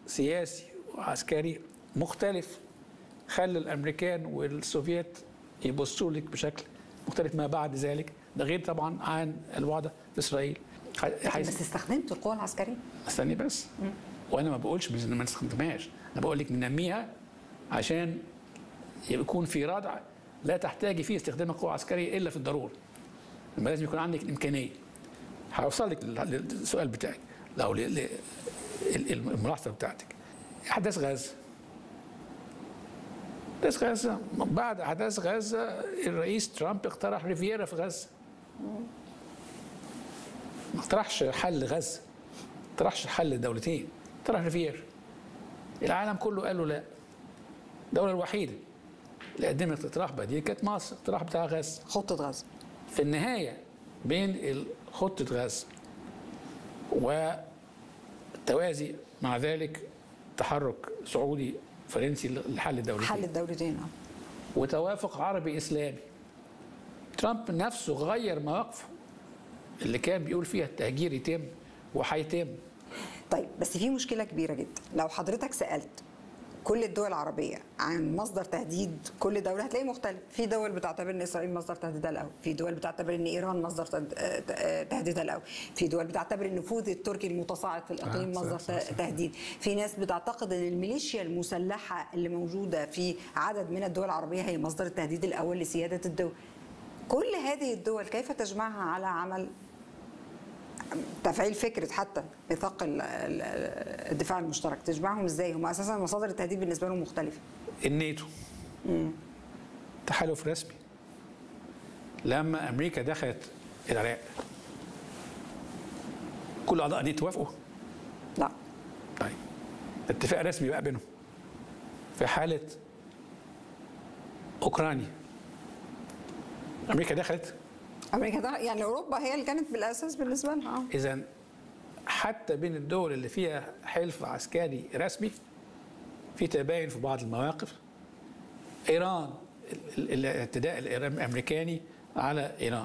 سياسي وعسكري مختلف خلى الامريكان والسوفيت يبصوا لك بشكل مختلف ما بعد ذلك ده غير طبعا عن الوضع في اسرائيل حيث بس استخدمت القوى العسكريه استني بس م. وانا ما بقولش ما نستخدمهاش انا بقول لك ننميها عشان يكون في ردع لا تحتاجي فيه استخدام القوى العسكريه الا في الضروره لما لازم يكون عندك الامكانيه هوصل لك للسؤال بتاعك لو الملاحظه بتاعتك احداث غزه احداث غزه بعد احداث غزه الرئيس ترامب اقترح ريفيرا في غزه ما اقترحش حل غزه ما اقترحش حل دولتين اقترح ريفيرا العالم كله قال له لا الدوله الوحيده اللي قدمت اقتراح بديل كانت مصر الاقتراح بتاع غزه خطه غزه في النهايه بين خطه غزه والتوازي مع ذلك تحرك سعودي فرنسي لحل الدولتين حل الدولتين وتوافق عربي اسلامي ترامب نفسه غير مواقفه اللي كان بيقول فيها التهجير يتم وهيتم طيب بس في مشكله كبيره جدا لو حضرتك سالت كل الدول العربيه عن مصدر تهديد كل دوله هتلاقي مختلف في دول بتعتبر ان اسرائيل مصدر تهديدها الاول في دول بتعتبر ان ايران مصدر تهديدها الاول في دول بتعتبر ان النفوذ التركي المتصاعد في الاقليم آه مصدر صح صح تهديد في ناس بتعتقد ان الميليشيا المسلحه اللي موجوده في عدد من الدول العربيه هي مصدر التهديد الاول لسياده الدول كل هذه الدول كيف تجمعها على عمل تفعيل فكره حتى ميثاق الدفاع المشترك تجمعهم ازاي هم اساسا مصادر التهديد بالنسبه لهم مختلفه الناتو مم. تحالف رسمي لما امريكا دخلت العراق كل اعضاء الناتو وافقوا لا طيب اتفاق رسمي بقى بينهم في حاله اوكرانيا امريكا دخلت امريكا ده يعني اوروبا هي اللي كانت بالاساس بالنسبه لها اذا حتى بين الدول اللي فيها حلف عسكري رسمي في تباين في بعض المواقف ايران الاعتداء الامريكاني على ايران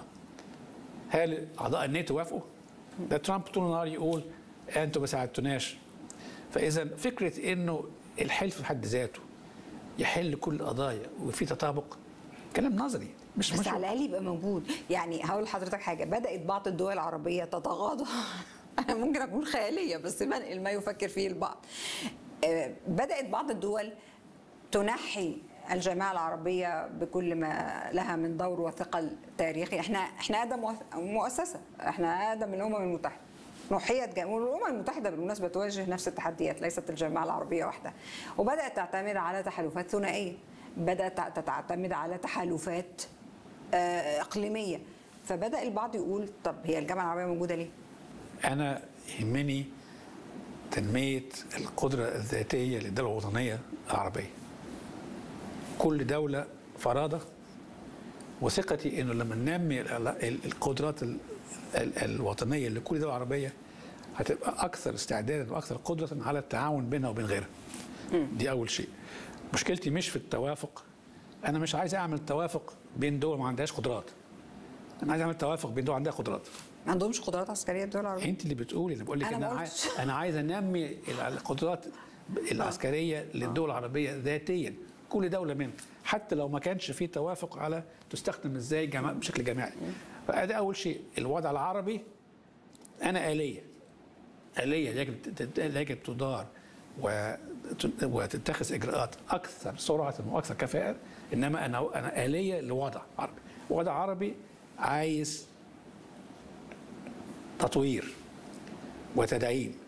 هل اعضاء الناتو وافقوا؟ ده ترامب طول النهار يقول انتوا ما ساعدتوناش فاذا فكره انه الحلف في حد ذاته يحل كل القضايا وفي تطابق كلام نظري مش بس على الاقل يبقى موجود يعني هقول لحضرتك حاجه بدات بعض الدول العربيه تتغاضى انا ممكن اكون خياليه بس بنقل ما يفكر فيه البعض بدات بعض الدول تنحي الجامعه العربيه بكل ما لها من دور وثقل تاريخي احنا احنا ادم مؤسسه احنا ادم الامم المتحده نحيت والامم المتحده بالمناسبه تواجه نفس التحديات ليست الجامعه العربيه وحدها وبدات تعتمد على تحالفات ثنائيه بدات تعتمد على تحالفات اقليميه فبدا البعض يقول طب هي الجامعه العربيه موجوده ليه؟ انا يهمني تنميه القدره الذاتيه للدوله الوطنيه العربيه. كل دوله فرادة وثقتي انه لما ننمي القدرات الوطنيه لكل دوله عربيه هتبقى اكثر استعدادا واكثر قدره على التعاون بينها وبين غيرها. دي اول شيء. مشكلتي مش في التوافق انا مش عايز اعمل توافق بين دول ما عندهاش قدرات انا عايز اعمل توافق بين دول عندها قدرات ما عندهمش قدرات عسكريه الدول العربيه انت اللي بتقولي انا بقول لك انا, أنا عايز انا عايز انمي القدرات العسكريه للدول العربيه ذاتيا كل دوله منهم حتى لو ما كانش في توافق على تستخدم ازاي جماع بشكل جماعي فده اول شيء الوضع العربي انا آلية آلية يجب يجب تدار وتتخذ اجراءات اكثر سرعه واكثر كفاءه انما انا انا اليه لوضع عربي وضع عربي عايز تطوير وتدعيم